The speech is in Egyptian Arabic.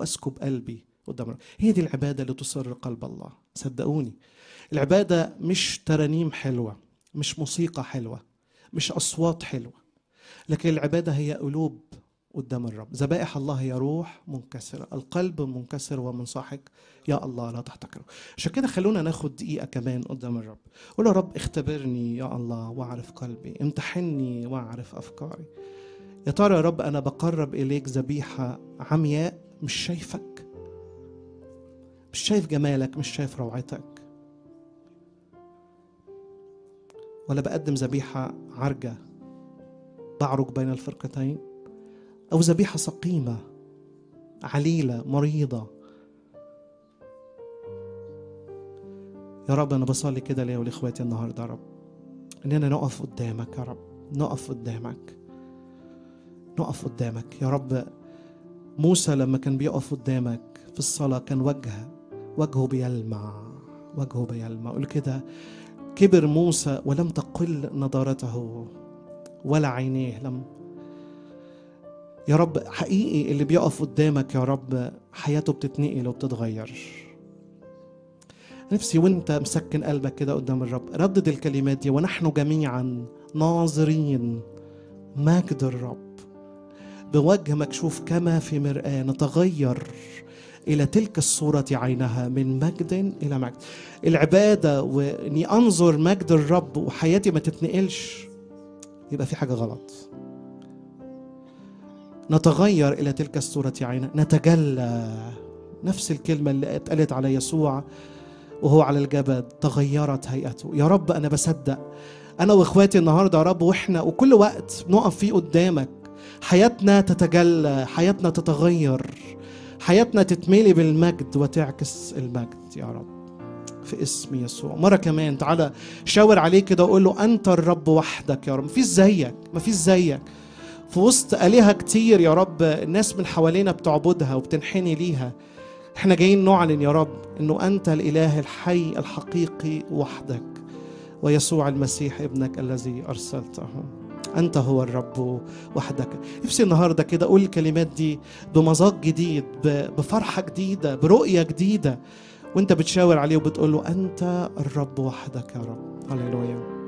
واسكب قلبي قدام رب. هي دي العباده اللي تسر قلب الله صدقوني العباده مش ترانيم حلوه مش موسيقى حلوه مش اصوات حلوه لكن العباده هي قلوب قدام الرب ذبائح الله هي روح منكسرة القلب منكسر ومنصحك يا الله لا تحتقره عشان كده خلونا ناخد دقيقة كمان قدام الرب قول يا رب اختبرني يا الله واعرف قلبي امتحني واعرف أفكاري يا ترى يا رب أنا بقرب إليك ذبيحة عمياء مش شايفك مش شايف جمالك مش شايف روعتك ولا بقدم ذبيحة عرجة بعرج بين الفرقتين أو ذبيحة سقيمة عليلة مريضة يا رب أنا بصلي كده ليا ولإخواتي النهاردة يا رب إننا نقف قدامك يا رب نقف قدامك نقف قدامك يا رب موسى لما كان بيقف قدامك في الصلاة كان وجه وجهه بيلمع وجهه بيلمع قول كده كبر موسى ولم تقل نضارته ولا عينيه لم يا رب حقيقي اللي بيقف قدامك يا رب حياته بتتنقل وبتتغير نفسي وانت مسكن قلبك كده قدام الرب ردد الكلمات دي ونحن جميعا ناظرين مجد الرب بوجه مكشوف كما في مرآة نتغير إلى تلك الصورة عينها من مجد إلى مجد العبادة وإني أنظر مجد الرب وحياتي ما تتنقلش يبقى في حاجة غلط نتغير إلى تلك الصورة عينها نتجلى نفس الكلمة اللي اتقالت على يسوع وهو على الجبل تغيرت هيئته يا رب أنا بصدق أنا وإخواتي النهاردة يا رب وإحنا وكل وقت نقف فيه قدامك حياتنا تتجلى حياتنا تتغير حياتنا تتملي بالمجد وتعكس المجد يا رب في اسم يسوع مرة كمان تعالى شاور عليه كده وقول له أنت الرب وحدك يا رب مفيش زيك مفيش زيك في وسط آلهة كتير يا رب الناس من حوالينا بتعبدها وبتنحني ليها احنا جايين نعلن يا رب انه انت الاله الحي الحقيقي وحدك ويسوع المسيح ابنك الذي ارسلته انت هو الرب وحدك نفسي النهارده كده اقول الكلمات دي بمذاق جديد بفرحه جديده برؤيه جديده وانت بتشاور عليه وبتقول له انت الرب وحدك يا رب هللويا